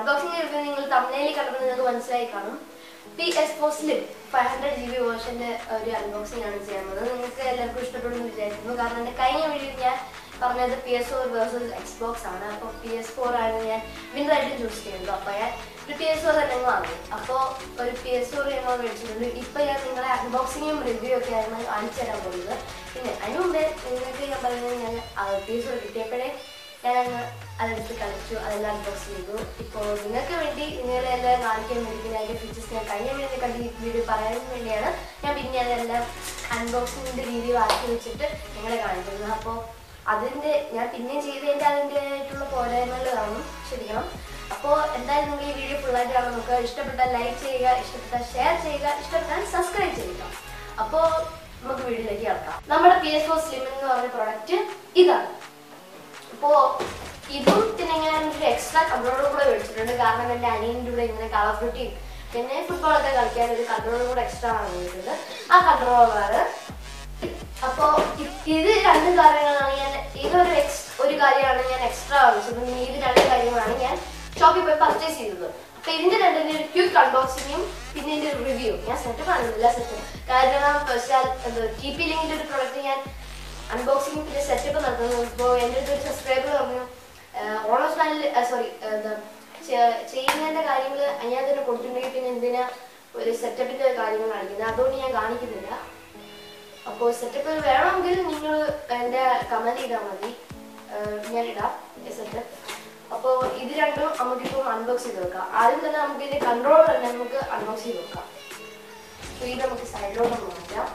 Unboxing review നിങ്ങൾ തമിഴിൽ കണ്ടപ്പോൾ നിങ്ങൾക്ക് മനസ്സിലായി കാണും P S four slim five hundred G B വേർഷൻ്റെ ഒരു അൺബോക്സിംഗ് ആണ് ചെയ്യാൻ പോകുന്നത് നിങ്ങൾക്ക് എല്ലാവർക്കും ഇഷ്ടപ്പെടുമെന്ന് വിചാരിക്കുന്നു കാരണം എൻ്റെ കഴിഞ്ഞ വീഡിയോ ഞാൻ പറഞ്ഞത് P S four versus Xbox ആണ് അപ്പോൾ പി എസ് ഫോർ ആണ് ഞാൻ വിന്നറായിട്ട് ചൂസ് ചെയ്യുന്നത് അപ്പോൾ ഞാൻ ഒരു പി എസ് ഫോർ തന്നെ വാങ്ങി അപ്പോൾ ഒരു പി എസ് ഫോർ ഞങ്ങൾ മേടിച്ചിട്ടുണ്ട് ഇപ്പോൾ ഞാൻ നിങ്ങളെ അൺബോക്സിങ്ങും റിവ്യൂ ഒക്കെ ആണ് കാണിച്ചു തരാൻ പോകുന്നത് പിന്നെ അതിന് മുമ്പേ നിങ്ങൾക്ക് ഞാൻ പറയുന്നത് ഞാൻ പി എസ് ഫോർ കിട്ടിയപ്പോഴേ ഞാനങ്ങ് അതെടുത്ത് കളിച്ചു അതെല്ലാം അൺബോക്സ് ചെയ്തു ഇപ്പോൾ നിങ്ങൾക്ക് വേണ്ടി നിങ്ങളെ എല്ലാം കാണിക്കാൻ വേണ്ടി പിന്നെ അതിൻ്റെ ഫീച്ചേഴ്സ് ഞാൻ കഴിഞ്ഞ വേണ്ടി കണ്ട് ഈ വീഡിയോ പറയാൻ വേണ്ടിയാണ് ഞാൻ പിന്നെ അതെല്ലാം അൺബോക്സിങ്ങിൻ്റെ വീഡിയോ ആക്കി വെച്ചിട്ട് നിങ്ങളെ കാണിക്കുന്നത് അപ്പോൾ അതിൻ്റെ ഞാൻ പിന്നെ ചെയ്തതിൻ്റെ അതിൻ്റെതായിട്ടുള്ള പോരായ്മകൾ കാണും ക്ഷമിക്കണം അപ്പോൾ എന്തായാലും നിങ്ങൾ ഈ വീഡിയോ ഫുള്ളായിട്ട് കാണാൻ നോക്കുക ഇഷ്ടപ്പെട്ടാൽ ലൈക്ക് ചെയ്യുക ഇഷ്ടപ്പെട്ടാൽ ഷെയർ ചെയ്യുക ഇഷ്ടപ്പെട്ടാൽ സബ്സ്ക്രൈബ് ചെയ്യുക അപ്പോൾ നമുക്ക് വീഡിയോയിലേക്ക് കിടക്കാം നമ്മുടെ പി എസ് ഫോർ സ്ലിം എന്ന് പറഞ്ഞ പ്രോഡക്റ്റ് ഇതാണ് അപ്പോ ഇതും പിന്നെ ഞാൻ ഒരു എക്സ്ട്രാ കൺട്രോളും കൂടെ മേടിച്ചിട്ടുണ്ട് കാരണം എൻ്റെ അനിയൻ്റെ കൂടെ ഇങ്ങനെ കളർ ഡ്യൂട്ടിയും പിന്നെ ഫുട്ബോളൊക്കെ കളിക്കാൻ ഒരു കൺട്രോളും കൂടെ എക്സ്ട്രാ വാങ്ങിയിട്ടുണ്ട് ആ കൺട്രോളാണ് അപ്പോൾ ഇത് രണ്ട് കാര്യങ്ങളാണ് ഞാൻ ഇതൊരു എക്സ് ഒരു കാര്യമാണ് ഞാൻ എക്സ്ട്രാ വാങ്ങിച്ചത് പിന്നെ ഇത് രണ്ട് കാര്യങ്ങളാണ് ഞാൻ ഷോപ്പിൽ പോയി പർച്ചേസ് ചെയ്തത് അപ്പൊ ഇതിന്റെ രണ്ടിന്റെ ഒരു ക്യൂക്ക് അൺബോക്സിങ്ങും പിന്നെ ഇതിന്റെ ഒരു റിവ്യൂ ഞാൻ സെറ്റ് പറയുന്നില്ല സെറ്റ് കാരണം വെച്ചാൽ ടി പി ലിങ്കിന്റെ ഒരു പ്രൊഡക്റ്റ് ഞാൻ അൺബോക്സിംഗ് പിന്നെ സെറ്റപ്പ് നടത്തുന്നു ഇപ്പോൾ എൻ്റെ അടുത്ത് ഒരു സബ്സ്ക്രൈബർ പറഞ്ഞു ഓണോ ചാനൽ സോറി എന്താ ചെ- ചെയ്യുന്നതിന്റെ കാര്യങ്ങൾ ഞാൻ തന്നെ കൊടുത്തിട്ടുണ്ടെങ്കിൽ പിന്നെ എന്തിനാ ഒരു സെറ്റപ്പിന്റെ കാര്യങ്ങൾ കാണിക്കുന്നത് അതുകൊണ്ട് ഞാൻ കാണിക്കുന്നില്ല അപ്പോൾ സെറ്റപ്പ് വേണമെങ്കിൽ നിങ്ങൾ എൻ്റെ കമന്റ് ചെയ്താൽ മതി ഏഹ് ഞാൻ ഇടാം സെറ്റപ്പ് അപ്പോൾ ഇത് രണ്ടും നമുക്കിപ്പോൾ അൺബോക്സ് ചെയ്ത് നോക്കാം ആദ്യം തന്നെ നമുക്ക് ഇതിന്റെ കൺട്രോൾ തന്നെ നമുക്ക് അൺബോക്സ് ചെയ്ത് നോക്കാം അപ്പോൾ ഇത് നമുക്ക് സൈഡിലോട്ട് മാറ്റാം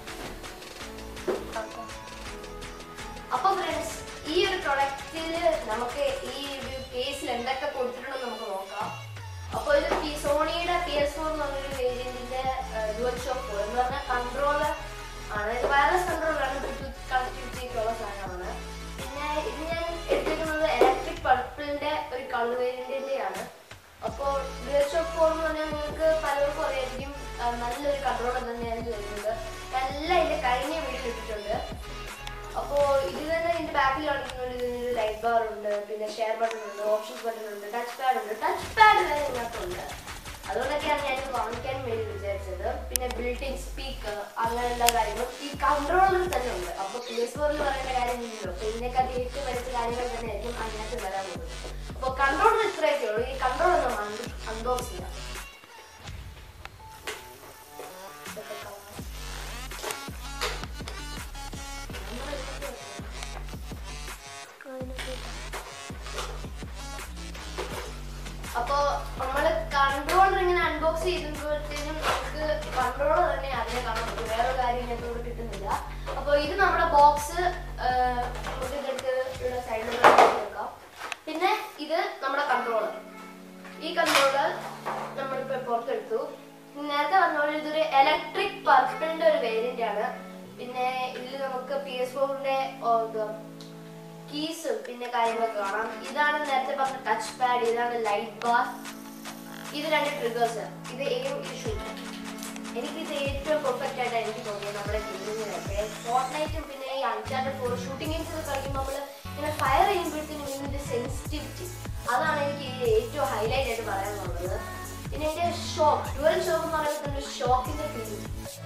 അപ്പൊ ഫ്രണ്ട്സ് ഈ ഒരു പ്രൊഡക്റ്റിൽ നമുക്ക് ഈ ഒരു കേസിൽ എന്തൊക്കെ കൊടുത്തിട്ടുണ്ടെന്ന് നമുക്ക് നോക്കാം അപ്പോൾ ഇത് പി സോണിയുടെ പി എസ് ഫോർ എന്ന് പറഞ്ഞൊരു വേരിയന്റിന്റെ ഡുവൽ ഷോപ്പ് എന്ന് പറഞ്ഞ കൺട്രോളർ ആണ് ഇത് വയർലെസ് കൺട്രോളറാണ് ബ്ലൂടൂത്ത് കണക്ടിവിറ്റി ഉള്ള സാധനമാണ് പിന്നെ ഇത് ഞാൻ എടുത്തിരിക്കുന്നത് ഇലക്ട്രിക് പർപ്പിളിന്റെ ഒരു കളർ വേരിയന്റിന്റെ ആണ് അപ്പോൾ ഡുവൽ ഷോപ്പ് ഫോർ എന്ന് പറഞ്ഞാൽ നിങ്ങൾക്ക് പലർക്കും അറിയായിരിക്കും ആ, നല്ലൊരു കൺട്രോളർ തന്നെയാണ് ചെയ്യുന്നത് എല്ലാം ഇതിന്റെ കഴിഞ്ഞ വീഡിയോ ഇട്ടിട്ടുണ്ട് അപ്പോ ഇതിൽ തന്നെ ഇതിന്റെ ബാക്കിൽ കാണിക്കുന്നത് ഇതിന് ലൈറ്റ് ബാർ ഉണ്ട് പിന്നെ ഷെയർ ബട്ടൺ ഉണ്ട് ഓപ്ഷൻസ് ബട്ടൺ ഉണ്ട് ടച്ച് പാഡ് ഉണ്ട് ടച്ച് പാഡ് വരെ ഇതിനകത്തുണ്ട് അതുകൊണ്ടൊക്കെയാണ് ഞാൻ ഇത് വാങ്ങിക്കാൻ വേണ്ടി വിചാരിച്ചത് പിന്നെ ബിൽഡിംഗ് സ്പീക്കർ അങ്ങനെയുള്ള കാര്യങ്ങൾ ഈ കൺട്രോളർ തന്നെ ഉണ്ട് അപ്പൊ പി എസ് ഫോറിൽ പറയേണ്ട കാര്യമില്ലല്ലോ അപ്പൊ ഇതിനേക്കാൾ ഏറ്റവും വലിയ കാര്യങ്ങൾ തന്നെ ആയിരിക്കും അതിനകത്ത് വരാൻ പോകുന്നത് അപ്പൊ കൺട്രോളർ ഇത്രയൊക്കെ ഉള്ളൂ ഈ കൺട്രോൾ ഒന്ന് അൺബോക്സ് ചെയ്യാം ഇതൊക്കെ കാണാം. അപ്പോ നമ്മള് കൺട്രോളർ ഇങ്ങനെ അൺബോക്സ് ചെയ്യുമ്പോഴത്തേനും നമുക്ക് കൺട്രോളർ തന്നെ അതിനെ കാണാൻ പറ്റും വേറെ കാര്യം ഇതിനകത്ത് കൂടെ കിട്ടുന്നില്ല അപ്പൊ ഇത് നമ്മുടെ ബോക്സ് നമുക്ക് ഇതെടുത്ത് ഇവിടെ സൈഡിലൂടെ വെക്കാം പിന്നെ ഇത് നമ്മുടെ കൺട്രോളർ ഈ കൺട്രോളർ നമ്മളിപ്പോ പുറത്തെടുത്തു നേരത്തെ പറഞ്ഞ പോലെ ഇതൊരു ഇലക്ട്രിക് പർപ്പിളിന്റെ ഒരു വേരിയന്റ് ആണ് പിന്നെ ഇതിൽ നമുക്ക് പി എസ് ഫോറിന്റെ കീസും പിന്നെ കാര്യങ്ങളൊക്കെ കാണാം ഇതാണ് നേരത്തെ പറഞ്ഞ ടച്ച് പാഡ് ഇതാണ് ലൈറ്റ് ബാർ ഇത് രണ്ട് ട്രിഗേഴ്സ് ഇത് എയും ഇത് ഷൂട്ട് എനിക്ക് ഇത് ഏറ്റവും പെർഫെക്റ്റ് ആയിട്ട് എനിക്ക് തോന്നിയത് നമ്മുടെ ഗെയിമിങ്ങിനൊക്കെ ഫോർട്ട്നൈറ്റും പിന്നെ ഈ അൺചാർട്ടഡ് ഫോർ ഷൂട്ടിംഗ് ഗെയിംസ് ഒക്കെ കളിക്കുമ്പോൾ നമ്മൾ ഇങ്ങനെ ഫയർ ചെയ്യുമ്പോഴത്തേനും ഇതിന്റെ സെൻസിറ്റിവിറ്റി അതാണ് എനിക്ക് ഇതിൽ ഏറ്റവും ഹൈലൈറ്റ് ആയിട്ട് പറയാനുള്ളത് പിന്നെ ഇതിന്റെ ഷോക്ക് ഡുവൽ ഷോക്ക് എന്ന് പറയുന്നത് തന്നെ ഷോക്കിന്റെ ഫീലിംഗ്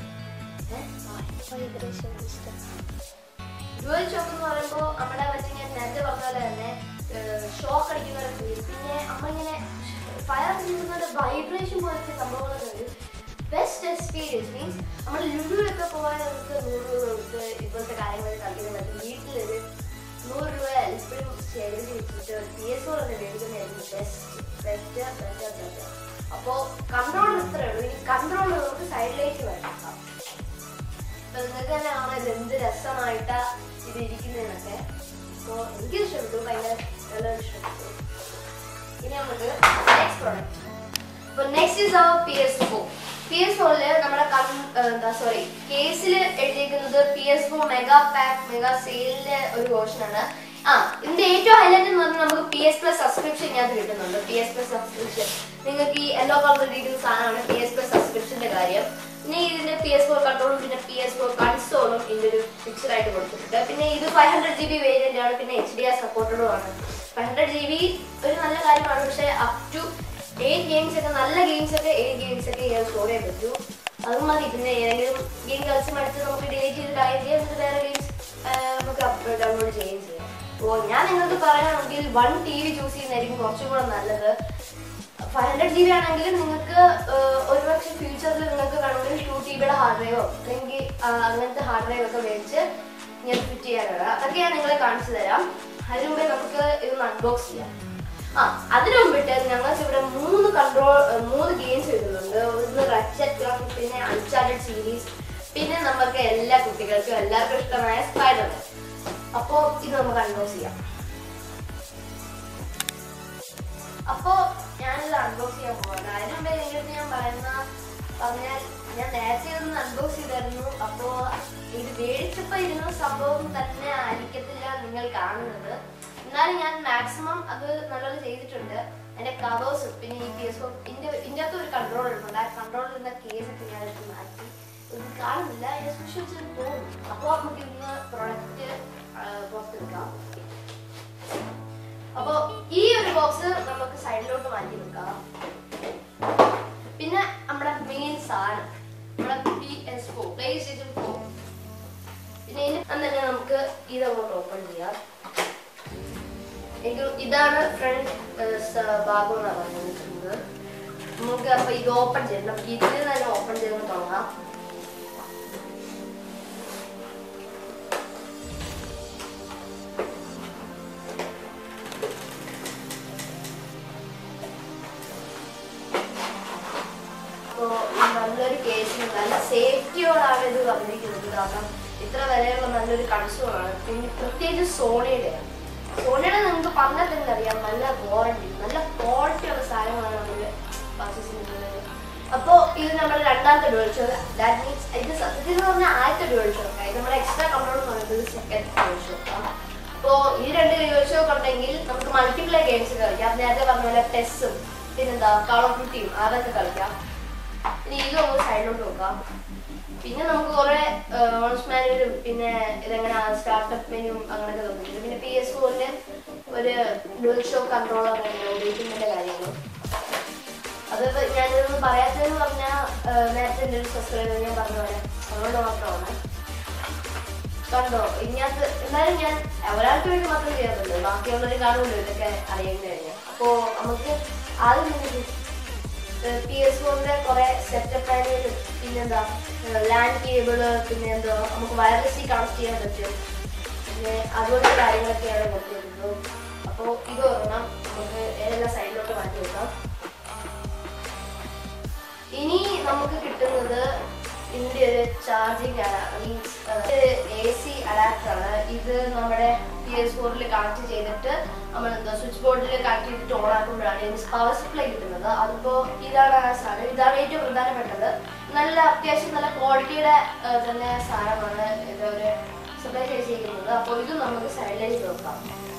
ഡുവൽ ഷോക്ക് എന്ന് പറയുമ്പോൾ നമ്മുടെ മറ്റേ ഞാൻ നേരത്തെ പറഞ്ഞ പോലെ തന്നെ ഷോക്ക് അടിക്കുന്ന ഒരു ഫീൽ പിന്നെ നമ്മളിങ്ങനെ ഫയർ ചെയ്യുന്ന വൈബ്രേഷൻ പോലത്തെ സംഭവങ്ങളൊക്കെ വരും ബെസ്റ്റ് എക്സ്പീരിയൻസ് മീൻസ് നമ്മൾ ലുലുവിലൊക്കെ പോകാൻ നമുക്ക് നൂറ് രൂപ കൊടുത്ത് ഇപ്പോഴത്തെ കാര്യങ്ങൾ കളിക്കാൻ പറ്റും വീട്ടിലൊരു നൂറ് രൂപ എപ്പോഴും ശേഖരിച്ച് വെച്ചിട്ട് പി എസ് ഫോർ തന്നെ മേടിക്കുന്നതായിരിക്കും ബെസ്റ്റ് ബെറ്റർ ബെറ്റർ ബെറ്റർ അപ്പോൾ കൺട്രോൾ ഇത്രയേ ഉള്ളൂ ഇനി കൺട്രോൾ നമുക്ക് സൈഡിലേക്ക് വരാം അപ്പൊ നിങ്ങൾക്ക് തന്നെ കാണാം ഇത് എന്ത് രസമായിട്ടാ ഇത് ഇരിക്കുന്നതിനൊക്കെ അപ്പോൾ എനിക്ക് ഇഷ്ടപ്പെട്ടു ഭയങ്കര നല്ല ഇഷ്ടപ്പെട്ടു ഇനി നമുക്ക് നെക്സ്റ്റ് പ്രോഡക്റ്റ് അപ്പോൾ next is our P S four P S ഫോറില് നമ്മുടെ കൺ എന്താ സോറി കേസിൽ എഴുതിയിരിക്കുന്നത് P S four mega pack mega സെയിലിന്റെ ഒരു വേർഷനാണ് ആ ഇതിന്റെ ഏറ്റവും ഹൈലൈറ്റ് എന്ന് പറഞ്ഞാൽ നമുക്ക് പി എസ് പ്ലസ് സബ്സ്ക്രിപ്ഷൻ ഇതിനകത്ത് കിട്ടുന്നുണ്ട് പി എസ് പ്ലസ് സബ്സ്ക്രിപ്ഷൻ നിങ്ങൾക്ക് ഈ യെല്ലോ കളർ ഇരിക്കുന്ന സാധനമാണ് പി എസ് പ്ലസ് സബ്സ്ക്രിപ്ഷന്റെ കാര്യം പിന്നെ ഇതിന്റെ പി എസ് ഫോർ കൺട്രോളും പിന്നെ പി എസ് ഫോർ കൺസോളും ഇതിന്റെ ഒരു പിക്ചർ ആയിട്ട് കൊടുത്തിട്ടുണ്ട് പിന്നെ ഇത് five hundred G B variant ആണ് പിന്നെ എച്ച് ഡി ആർ സപ്പോർട്ടഡും ആണ് ഫൈവ് ഹൺഡ്രഡ് ജി ബി ഒരു നല്ല കാര്യമാണ് പക്ഷേ അപ് ടു എയ്റ്റ് ഗെയിംസ് ഒക്കെ നല്ല ഗെയിംസ് ഒക്കെ എയ്റ്റ് ഗെയിംസ് ഒക്കെ ഞാൻ സ്റ്റോർ ചെയ്യാൻ പറ്റൂ അത് മതി പിന്നെ ഏതെങ്കിലും ഗെയിം കളിച്ച് മടുത്ത് നമുക്ക് ഡിലീറ്റ് ചെയ്ത് കളയുകയും ചെയ്യാം എന്നിട്ട് വേറെ ഗെയിംസ് നമുക്ക് ഡൗൺലോഡ് ചെയ്യുകയും ചെയ്യാം അപ്പോൾ ഞാൻ നിങ്ങൾക്ക് പറയുകയാണെങ്കിൽ വൺ ടി വി ചൂസ് ചെയ്യുന്നതായിരിക്കും കുറച്ചും കൂടെ നല്ലത് ഫൈവ് ഹൺഡ്രഡ് ജി ബി ആണെങ്കിൽ നിങ്ങൾക്ക് ഏഹ്, ഒരുപക്ഷെ ഫ്യൂച്ചറിൽ നിങ്ങൾക്ക് വേണമെങ്കിൽ ടു ടി ബിയുടെ ഹാർഡ് ഡ്രൈവോ അല്ലെങ്കിൽ ആ, അങ്ങനത്തെ ഹാർഡ് ഡ്രൈവ് ഒക്കെ മേടിച്ച് ഞാൻ ഫിറ്റ് ചെയ്യാനാണ് അതൊക്കെ ഞാൻ നിങ്ങളെ കാണിച്ചു തരാം അതിന് മുമ്പേ നമുക്ക് ഇതൊന്ന് അൺബോക്സ് ചെയ്യാം ആ അതിനു മുമ്പിട്ട് ഞങ്ങൾക്ക് ഇവിടെ മൂന്ന് കൺട്രോൾ മൂന്ന് ഗെയിംസ് വരുന്നുണ്ട് ഒന്ന് റച്ചറ്റ് ക്ലബ് പിന്നെ അൺചാർട്ടഡ് സീരീസ് പിന്നെ നമുക്ക് എല്ലാ കുട്ടികൾക്കും എല്ലാവർക്കും ഇഷ്ടമായ സ്പൈഡർമാൻ അപ്പോൾ ഇത് നമുക്ക് അൺബോക്സ് ചെയ്യാം അപ്പോ ഞാനിത് അൺബോക്സ് ചെയ്യാൻ പോവാണ് അതിന് മുമ്പേ നിങ്ങളുടെ ഞാൻ പറയുന്ന പറഞ്ഞാൽ ഞാൻ നേരത്തെ ഒന്ന് അൺബോക്സ് ചെയ്തായിരുന്നു അപ്പോ ഇത് മേടിച്ചപ്പോ ഇരുന്ന സംഭവം തന്നെ ആയിരിക്കത്തില്ല നിങ്ങൾ കാണുന്നത് എന്നാലും ഞാൻ മാക്സിമം അത് നല്ലത് ചെയ്തിട്ടുണ്ട് അതിന്റെ കവേഴ്സും പിന്നെ ഈ പി എസ് ഇതിന്റെ ഇതിന്റെ അകത്ത് ഒരു കൺട്രോൾ ഉണ്ട് ആ കൺട്രോൾ ഇരുന്ന കേസ് ഒക്കെ ഞാൻ എടുത്ത് മാറ്റി ഇത് കാണുന്നില്ല എസ്പെഷ്യൽ തോന്നും അപ്പോൾ നമുക്ക് ഇന്ന് പ്രൊഡക്റ്റ് പുറത്തെടുക്കാം അപ്പോ ഈ ഒരു ബോക്സ് നമുക്ക് സൈഡിലോട്ട് മാറ്റി വെക്കാം പിന്നെ നമ്മുടെ മെയിൻ സാധനം നമ്മുടെ P S four PlayStation four പിന്നെ ഇതിന് തന്നെ നമുക്ക് ഇതങ്ങോട്ട് ഓപ്പൺ ചെയ്യാം എനിക്ക് ഇതാണ് ഫ്രണ്ട് ഭാഗം എന്നാണ് പറഞ്ഞിരിക്കുന്നത് നമുക്ക് അപ്പൊ ഇത് ഓപ്പൺ ചെയ്യണം നമുക്ക് ഇതിൽ തന്നെ ഓപ്പൺ ചെയ്ത് തുടങ്ങാം അപ്പോ ഈ നല്ലൊരു കേസിന് നല്ല സേഫ്റ്റിയോടാണ് ഇത് വന്നിരിക്കുന്നത് കാരണം ഇത്ര വിലയുള്ള നല്ലൊരു കൺസോളാണ് പിന്നെ പ്രത്യേകിച്ച് സോണിയുടെ സോണിയുടെ നിങ്ങൾക്ക് പറഞ്ഞാൽ തന്നെ അറിയാം നല്ല വാറണ്ടി നല്ല ക്വാളിറ്റി ഉള്ള സാധനമാണ് നമ്മൾ പർച്ചേസ് ചെയ്യുന്നത് അപ്പോൾ ഇത് നമ്മുടെ രണ്ടാമത്തെ ഡുവൽ ഷോ ദാറ്റ് മീൻസ് ഇത് സത്യത്തിൽ എന്ന് പറഞ്ഞാൽ ആദ്യത്തെ ഡുവൽ ഷോ ഇത് നമ്മുടെ എക്സ്ട്രാ കൺട്രോൾ എന്ന് പറയുന്നത് സെക്കൻഡ് ഡുവൽ ഷോ അപ്പോൾ ഈ രണ്ട് ഡുവൽ ഷോ ഉണ്ടെങ്കിൽ നമുക്ക് മൾട്ടിപ്ലൈ ഗെയിംസ് കളിക്കാം നേരത്തെ പറഞ്ഞ പോലെ ടെസ്സും പിന്നെന്താ കളർ ഓഫ് ഡ്യൂട്ടിയും അതൊക്കെ കളിക്കാം ഇനി ഇത് നമുക്ക് സൈഡിലോട്ട് നോക്കാം പിന്നെ നമുക്ക് കുറെ ഓൺസ് മാനുവലും പിന്നെ ഇതെങ്ങനെ സ്റ്റാർട്ടപ്പ് മെനുവും അങ്ങനെയൊക്കെ തന്നിട്ടുണ്ട് പിന്നെ പി എസ് ഫോറിന്റെ ഒരു ഡുവൽ ഷോ കൺട്രോളർ ഉപയോഗിക്കുന്നതിന്റെ കാര്യങ്ങൾ അത് ഞാനിതൊന്നും പറയാത്തതെന്ന് പറഞ്ഞാൽ നേരത്തെ എൻ്റെ ഒരു സബ്സ്ക്രൈബർ ഞാൻ പറഞ്ഞ പോലെ അതുകൊണ്ട് മാത്രമാണ് കണ്ടോ ഇതിനകത്ത് എന്നാലും ഞാൻ ഒരാൾക്ക് വേണ്ടി മാത്രം ചെയ്യാറുണ്ട് ബാക്കിയുള്ളവർ കാണുമല്ലോ ഇതൊക്കെ അറിയാൻ കഴിഞ്ഞാൽ അപ്പോൾ നമുക്ക് ആദ്യം തന്നെ പി എസ് ഫോറിന്റെ കുറെ സെറ്റപ്പ് ആയാലും പിന്നെന്താ ലാൻഡ് കേബിള് പിന്നെ എന്താ നമുക്ക് വയർലെസ്സിൽ കണക്ട് ചെയ്യാൻ പറ്റും പിന്നെ അതുപോലത്തെ കാര്യങ്ങളൊക്കെയാണ് കൊടുത്തിരുന്നത് അപ്പോൾ ഇത് ഒരെണ്ണം നമുക്ക് ഏതെല്ലാം സൈഡിലോട്ട് മാറ്റി വെക്കാം ഇനി നമുക്ക് കിട്ടുന്നത് ഇതിന്റെ ഒരു charging means A C adapter ആണ് ഇത് നമ്മുടെ പി എസ് ഫോറിൽ കണക്ട് ചെയ്തിട്ട് നമ്മൾ എന്താ സ്വിച്ച് ബോർഡിൽ കണക്ട് ചെയ്തിട്ട് ഓൺ ആക്കുമ്പോഴാണ് ഇതിന് പവർ സപ്ലൈ കിട്ടുന്നത് അതിപ്പോ ഇതാണ് ആ സാധനം ഇതാണ് ഏറ്റവും പ്രധാനപ്പെട്ടത് നല്ല അത്യാവശ്യം നല്ല ക്വാളിറ്റിയുടെ തന്നെ സാധനമാണ് ഇത് ഒരു സപ്ലൈ ചെയ്തിരിക്കുന്നത് അപ്പോൾ ഇത് നമുക്ക് സൈഡിലേക്ക് നോക്കാം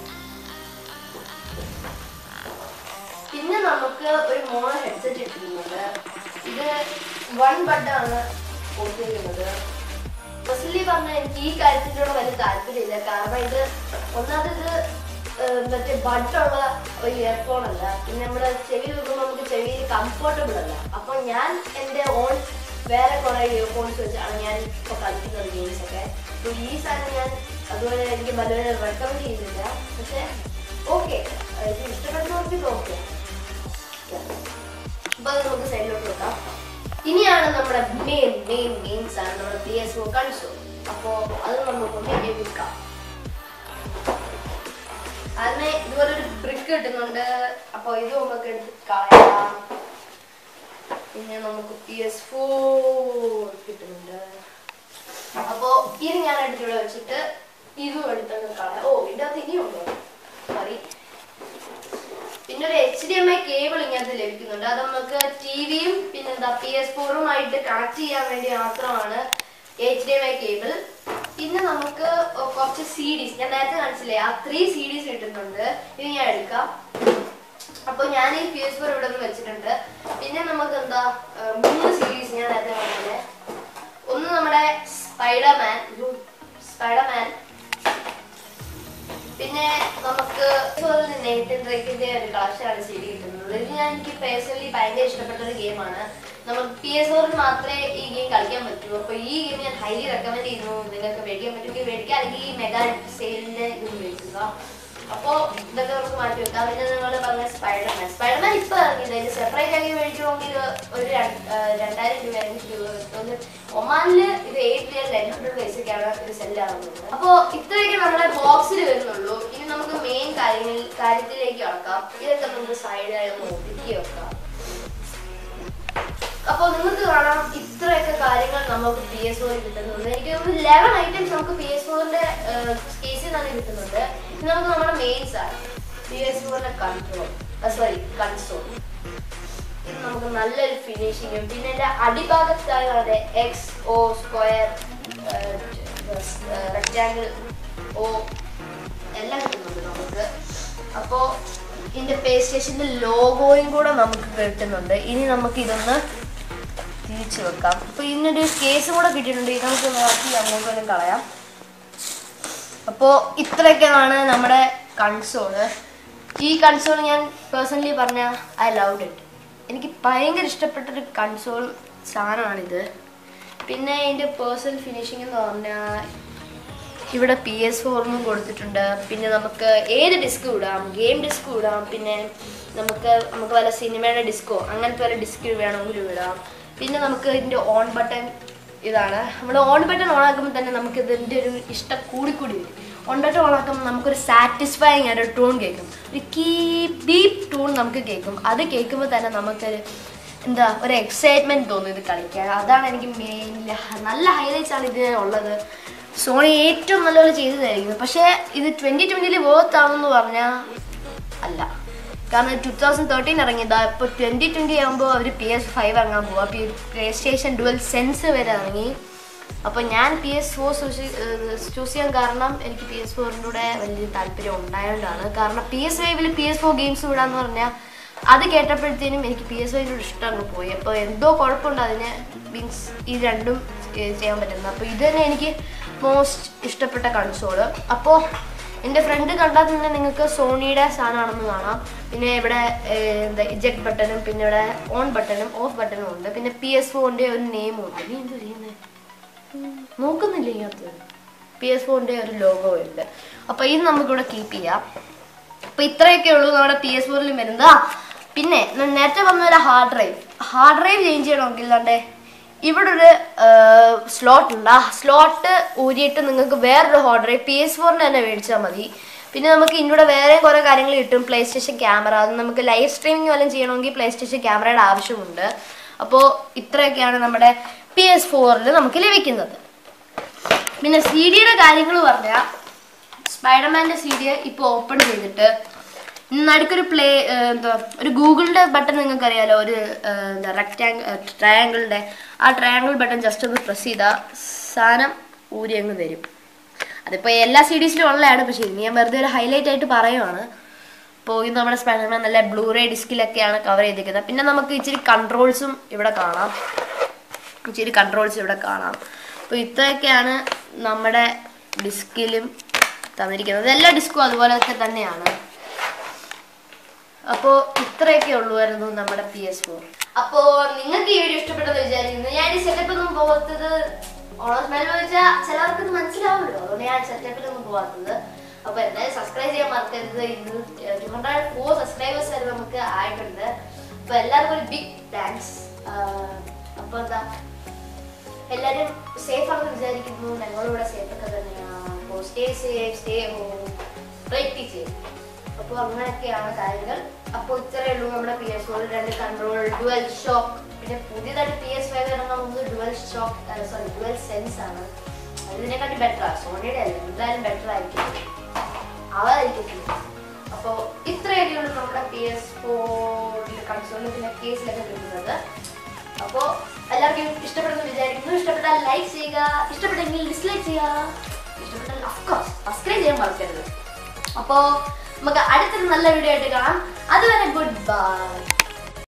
പിന്നെ നമുക്ക് ഒരു മോണോ ഹെഡ്സെറ്റ് ഇട്ടിരുന്നത് ഇത് വൺ ബഡാണ് കൊടുത്തിരിക്കുന്നത് പേഴ്സണലി പറഞ്ഞാൽ എനിക്ക് ഈ കാര്യത്തിനോട് വലിയ താല്പര്യമില്ല കാരണം ഇത് ഒന്നാമത് ഇത് ഏഹ്, മറ്റേ ബഡുള്ള ഒരു ഇയർഫോൺ അല്ല പിന്നെ നമ്മുടെ ചെവി വെക്കുമ്പോൾ നമുക്ക് ചെവിയിൽ കംഫർട്ടബിൾ അല്ല അപ്പൊ ഞാൻ എൻ്റെ ഓൺ വേറെ കുറെ ഇയർഫോൺസ് വെച്ചാണ് ഞാൻ ഇപ്പോൾ കളിക്കുന്നത് ഗെയിംസ് ഒക്കെ അപ്പൊ ഈ സാധനം ഞാൻ അതുപോലെ എനിക്ക് വളരെ റെക്കമെൻഡ് ചെയ്യുന്നില്ല പക്ഷെ ഓക്കെ എനിക്ക് ഇഷ്ടപ്പെടുന്നവർക്ക് ഇത് ഓക്കെ അപ്പൊ അത് നമുക്ക് സൈഡിലോട്ട് വെക്കാം ഇനിയാണ് നമ്മുടെ മെയിൻ മെയിൻ മെയിൻ സാധനം നമ്മുടെ പി എസ് ഒ കൺസോൾ അപ്പോ അത് നമുക്കൊന്ന് എടുക്കാം അതിന് ഇതുപോലെ ഒരു ബ്രിക്ക് കിട്ടുന്നുണ്ട് അപ്പൊ ഇത് നമുക്ക് എടുത്ത് കളയാം പിന്നെ നമുക്ക് പി എസ് ഫോർ കിട്ടുന്നുണ്ട് അപ്പോ ഇത് ഞാൻ എടുത്തിവിടെ വെച്ചിട്ട് ഇതും എടുത്തങ്ങ് കളയാം ഓ ഇതിനകത്ത് ഇനിയുണ്ടോ സോറി പിന്നെ ഒരു H D M I cable ഇങ്ങനത്തെ ലഭിക്കുന്നുണ്ട് അത് നമുക്ക് ടി വിയും പിന്നെ എന്താ പി എസ് ഫോറുമായിട്ട് കണക്ട് ചെയ്യാൻ വേണ്ടി മാത്രമാണ് H D M I cable പിന്നെ നമുക്ക് കുറച്ച് സി ഡിസ് ഞാൻ നേരത്തെ കാണിച്ചില്ലേ ആ ത്രീ സി ഡിസ് കിട്ടുന്നുണ്ട് ഇത് ഞാൻ എടുക്കാം അപ്പൊ ഞാൻ ഈ പി എസ് ഫോർ ഇവിടെ ഒന്ന് വെച്ചിട്ടുണ്ട് പിന്നെ നമുക്ക് എന്താ ഏർ മൂന്ന് സീരീസ് ഞാൻ നേരത്തെ പറഞ്ഞില്ലേ ഒന്ന് നമ്മുടെ സ്പൈഡർമാൻ സ്പൈഡർമാൻ പിന്നെ നമുക്ക് നെയ്ത്തിൻ ഡ്രേക്കിന്റെ ഒരു കളക്ഷനാണ് സി ഡി കിട്ടുന്നത് കിട്ടുന്നുള്ളൂ ഇത് ഞാൻ എനിക്ക് പേഴ്സണലി ഭയങ്കര ഇഷ്ടപ്പെട്ട ഒരു ഗെയിമാണ് നമുക്ക് പി എസ് ഫോറിൽ മാത്രമേ ഈ ഗെയിം കളിക്കാൻ പറ്റൂ അപ്പൊ ഈ ഗെയിം ഞാൻ ഹൈലി റെക്കമെൻഡ് ചെയ്യുന്നു നിങ്ങൾക്ക് മേടിക്കാൻ പറ്റുമെങ്കിൽ മേടിക്കുക അല്ലെങ്കിൽ ഈ മെഗാ സെയിലിന്റെ ഇത് മേടിക്കുക അപ്പോ ഇതൊക്കെ നമുക്ക് മാറ്റി വെക്കാം പിന്നെ നിങ്ങൾ പറഞ്ഞ സ്പൈഡർമാൻ സ്പൈഡർമാൻ ഇപ്പൊ ഇറങ്ങിയത് സെപ്പറേറ്റ് ആക്കി മേടിക്കണമെങ്കിൽ ഒരു രണ്ട്- ആ, രണ്ടായിരം രൂപ അല്ലെങ്കിൽ രൂപ കിട്ടും. ഒമാനില് ഇത് എയ്റ്റ് റിയൽ ടെൻ ഹൺഡ്രഡ് പൈസക്കാണ് ഇത് സെല്ലാകുന്നത് അപ്പോ ഇത്രയൊക്കെ നമ്മുടെ ബോക്സിൽ വരുന്നുള്ളൂ ഇനി നമുക്ക് മെയിൻ കാര്യങ്ങൾ കാര്യത്തിലേക്ക് കടക്കാം ഇതൊക്കെ നമുക്ക് സൈഡായി ഒന്ന് ഒതുക്കി വെക്കാം അപ്പോൾ നിങ്ങൾക്ക് കാണാം ഇത്രയൊക്കെ കാര്യങ്ങൾ നമുക്ക് പി എസ് ഒയിൽ കിട്ടുന്നുണ്ട് എനിക്ക് തോന്നുന്നു ലെവൻ ഐറ്റംസ് നമുക്ക് പി എസ് ഒന്റെ കേസിൽ തന്നെ കിട്ടുന്നുണ്ട് ഇത് നമുക്ക് നമ്മുടെ മെയിൻസ് ആണ് പി എസ് ഒന്റെ കൺട്രോൾ സോറി കൺസോൾ ഇത് നമുക്ക് നല്ലൊരു ഫിനിഷിങ്ങും പിന്നെ എൻ്റെ അടിഭാഗത്തായി വളരെ X O square rectangle O എല്ലാം കിട്ടുന്നുണ്ട് നമുക്ക് അപ്പോൾ ഇതിൻ്റെ പേ സ്റ്റേഷൻ്റെ ലോഗോയും കൂടെ നമുക്ക് കിട്ടുന്നുണ്ട് ഇനി നമുക്ക് ഇതൊന്ന് തിരിച്ചു വെക്കാം അപ്പോൾ ഇതിനൊരു കേസ് കൂടെ കിട്ടിയിട്ടുണ്ട് ഇത് നമുക്ക് നോക്കി അങ്ങോട്ടും കളയാം അപ്പോൾ ഇത്രയൊക്കെയാണ് നമ്മുടെ കൺസോള് ഈ കൺസോൾ ഞാൻ പേഴ്സണലി പറഞ്ഞ ഐ ലവ് ഇറ്റ് എനിക്ക് ഭയങ്കര ഇഷ്ടപ്പെട്ടൊരു കൺസോൾ സാധനമാണിത് പിന്നെ ഇതിൻ്റെ പേഴ്സണൽ ഫിനിഷിംഗ് എന്ന് പറഞ്ഞാൽ ഇവിടെ പി എസ് ഫോറിനും കൊടുത്തിട്ടുണ്ട് പിന്നെ നമുക്ക് ഏത് ഡിസ്ക് ഇടാം ഗെയിം ഡിസ്ക് ഇടാം പിന്നെ നമുക്ക് നമുക്ക് വല്ല സിനിമയുടെ ഡിസ്കോ അങ്ങനത്തെ വല്ല ഡിസ്ക് വേണമെങ്കിലും ഇടാം പിന്നെ നമുക്ക് ഇതിൻ്റെ ഓൺ ബട്ടൺ ഇതാണ് നമ്മൾ ഓൺ ബട്ടൺ ഓൺ ആക്കുമ്പോൾ തന്നെ നമുക്ക് ഇതിൻ്റെ ഒരു ഇഷ്ടം കൂടിക്കൂടി വരും ഓൺ ബട്ടൺ ഓൺ ആക്കുമ്പോൾ നമുക്കൊരു സാറ്റിസ്ഫൈങ് ആയിട്ട് ടൂൺ കേൾക്കും ഒരു കീപ് ഡീപ്പ് ടൂൺ നമുക്ക് കേൾക്കും അത് കേൾക്കുമ്പോൾ തന്നെ നമുക്കൊരു എന്താ ഒരു എക്സൈറ്റ്മെന്റ് തോന്നും ഇത് കളിക്കാൻ അതാണ് എനിക്ക് മെയിൻ നല്ല ഹൈലൈറ്റ്സ് ആണ് ഇതിന് ഉള്ളത് സോണി ഏറ്റവും നല്ലപോലെ ചെയ്തതായിരിക്കും പക്ഷേ ഇത് ട്വന്റി ട്വന്റിയിൽ വേർത്ത് ആണെന്ന് പറഞ്ഞാൽ അല്ല കാരണം ടു തൗസൻഡ് തേർട്ടീൻ ഇറങ്ങിയതാ ഇപ്പോൾ ട്വന്റി ട്വന്റി ആകുമ്പോൾ അവർ പി എസ് ഫൈവ് ഇറങ്ങാൻ പോവാ പ്ലേ സ്റ്റേഷൻ ഡുവൽ സെൻസ് വരെ ഇറങ്ങി അപ്പോൾ ഞാൻ പി എസ് ഫോർ ചൂസ് ചെയ്യാൻ കാരണം എനിക്ക് പി എസ് ഫോറിൻ്റെ കൂടെ വലിയ താല്പര്യം ഉണ്ടായതുകൊണ്ടാണ് കാരണം പി എസ് ഫൈവിൽ പി എസ് ഫോർ ഗെയിംസ് വിടാന്ന് പറഞ്ഞാൽ അത് കേട്ടപ്പോഴത്തേനും എനിക്ക് പി എസ് വൈനോട് ഇഷ്ടം അങ്ങ് പോയി അപ്പോൾ എന്തോ കുഴപ്പമുണ്ട് അതിന് മീൻസ് ഈ രണ്ടും ഏർ ചെയ്യാൻ പറ്റുന്നത് അപ്പോൾ ഇത് തന്നെ എനിക്ക് മോസ്റ്റ് ഇഷ്ടപ്പെട്ട കൺസോള് അപ്പോൾ എൻ്റെ ഫ്രണ്ട് കണ്ടാൽ തന്നെ നിങ്ങൾക്ക് സോണിയുടെ സാധനമാണെന്ന് കാണാം പിന്നെ ഇവിടെ ഏർ, എന്താ ഇജക്ട് ബട്ടണും പിന്നെ ഇവിടെ ഓൺ ബട്ടണും ഓഫ് ബട്ടണും ഉണ്ട് പിന്നെ പി എസ് ഫോറിൻ്റെ ഒരു നെയിമും ഉണ്ട് നീ എന്താ ചെയ്യുന്നത് നോക്കുന്നില്ല ഇതിനകത്ത് പി എസ് ഫോറിൻ്റെ ഒരു ലോഗോ ഉണ്ട് അപ്പോൾ ഇത് നമുക്കിവിടെ കീപ്പ് ചെയ്യാം അപ്പൊ ഇത്രയൊക്കെ ഉള്ളൂ നമ്മുടെ പി എസ് ഫോറിൽ വരുന്നത് ആ പിന്നെ ഞാൻ നേരത്തെ പറഞ്ഞ ഒരു hard drive hard drive change ചെയ്യണമെങ്കിൽ ദാണ്ടെ ഇവിടെ ഒരു സ്ലോട്ട് ഉണ്ട് ആ സ്ലോട്ട് ഊരിയിട്ട് നിങ്ങൾക്ക് വേറൊരു ഹാർഡ് ഡ്രൈവ് പി എസ് ഫോറിന് തന്നെ മേടിച്ചാൽ മതി പിന്നെ നമുക്ക് ഇതിലൂടെ വേറെ കുറേ കാര്യങ്ങൾ കിട്ടും പ്ലേ സ്റ്റേഷൻ ക്യാമറ അത് നമുക്ക് ലൈവ് സ്ട്രീമിംഗ് വല്ലതും ചെയ്യണമെങ്കിൽ പ്ലേ സ്റ്റേഷൻ ക്യാമറയുടെ ആവശ്യമുണ്ട് അപ്പോൾ ഇത്രയൊക്കെയാണ് നമ്മുടെ പി എസ് ഫോറിൽ നമുക്ക് ലഭിക്കുന്നത് പിന്നെ സി ഡിയുടെ കാര്യങ്ങൾ പറഞ്ഞാൽ സ്പൈഡർമാൻ്റെ സി ഡി ഇപ്പോൾ ഓപ്പൺ ചെയ്തിട്ട് നടുക്കൊരു പ്ലേ എന്താ ഒരു ഗൂഗിളിൻ്റെ ബട്ടൺ നിങ്ങൾക്ക് അറിയാലോ ഒരു ഏർ, എന്താ റെക്റ്റാങ്കിൾ ട്രയാങ്കിളിൻ്റെ ആ ട്രയാങ്കിൾ ബട്ടൺ ജസ്റ്റ് ഒന്ന് പ്രസ് ചെയ്താൽ സാധനം ഊരി അങ്ങ് തരും അതിപ്പോൾ എല്ലാ സി ഡീസിലും ഉള്ളതാണ് പക്ഷേ ഇനി ഞാൻ വെറുതെ ഒരു ഹൈലൈറ്റ് ആയിട്ട് പറയുവാണ് അപ്പോൾ ഇത് നമ്മുടെ സ്പൈഡർമാൻ നല്ല ബ്ലൂറേ ഡിസ്കിലൊക്കെയാണ് കവർ ചെയ്തിരിക്കുന്നത് പിന്നെ നമുക്ക് ഇച്ചിരി കൺട്രോൾസും ഇവിടെ കാണാം ഇച്ചിരി കൺട്രോൾസ് ഇവിടെ കാണാം അപ്പോൾ ഇത്രയൊക്കെയാണ് നമ്മുടെ ഡിസ്കിലും തന്നിരിക്കുന്നത് എല്ലാ ഡിസ്കും അതുപോലത്തെ തന്നെയാണ് അപ്പോൾ ഇത്രയൊക്കെ ഉള്ളുവായിരുന്നു നമ്മുടെ പി എസ് ഫോർ അപ്പോൾ നിങ്ങൾക്ക് ഈ വീഡിയോ ഇഷ്ടപ്പെട്ടെന്ന് വിചാരിക്കുന്നു ഞാൻ ഈ സെറ്റപ്പ് ഒന്നും പോകാത്തത് ഓണം സ്മെൽ വെച്ചാൽ ചിലർക്ക് ഇത് മനസ്സിലാവുമല്ലോ അതുകൊണ്ട് ഞാൻ സെറ്റപ്പിലൊന്നും പോകാത്തത് അപ്പോൾ എന്തായാലും സബ്സ്ക്രൈബ് ചെയ്യാൻ മറക്കരുത് ഇന്ന് ടു ഹൺഡ്രഡ് ഫോർ സബ്സ്ക്രൈബേഴ്സ് വരെ നമുക്ക് ആയിട്ടുണ്ട് അപ്പോൾ എല്ലാവർക്കും ഒരു ബിഗ് താങ്ക്സ് അപ്പോൾ എന്താ എല്ലാവരും സേഫ് ആണെന്ന് വിചാരിക്കുന്നു ഞങ്ങളിവിടെ സേഫ് ഒക്കെ തന്നെയാണ് അപ്പോൾ stay safe stay home right safe അപ്പോൾ അങ്ങനെയൊക്കെയാണ് കാര്യങ്ങൾ അപ്പോൾ ഇത്രയേ ഉള്ളൂ നമ്മുടെ പി എസ് ഫോറിൽ രണ്ട് കൺട്രോൾ ഡുവൽ ഷോക്ക് പിന്നെ പുതിയതായിട്ട് പി എസ് ഫൈവ് ഇറങ്ങാൻ പോകുന്നത് dual shock sorry dual sense ആണ് അതിനെക്കാട്ടി ബെറ്ററാണ് സോണിയുടെ അല്ല എന്തായാലും ബെറ്റർ ആയിരിക്കും അതായിരിക്കും അപ്പോൾ ഇത്രയൊക്കെ ഉള്ളൂ നമ്മുടെ പി എസ് ഫോറിന്റെ കൺസോളിൽ പിന്നെ കേസിലൊക്കെ കിട്ടുന്നത് അപ്പോൾ എല്ലാവർക്കും ഇഷ്ടപ്പെടുന്നു വിചാരിക്കുന്നു ഇഷ്ടപ്പെട്ടാൽ ലൈക്ക് ചെയ്യുക ഇഷ്ടപ്പെട്ടെങ്കിൽ ഡിസ്ലൈക്ക് ചെയ്യുക ഇഷ്ടപ്പെട്ടാൽ അഫ്കോഴ്സ് സബ്സ്ക്രൈബ് ചെയ്യാൻ മറക്കരുത് അപ്പോൾ നമുക്ക് അടുത്തൊരു നല്ല വീഡിയോ ആയിട്ട് കാണാം അതുവരെ ഗുഡ് ബൈ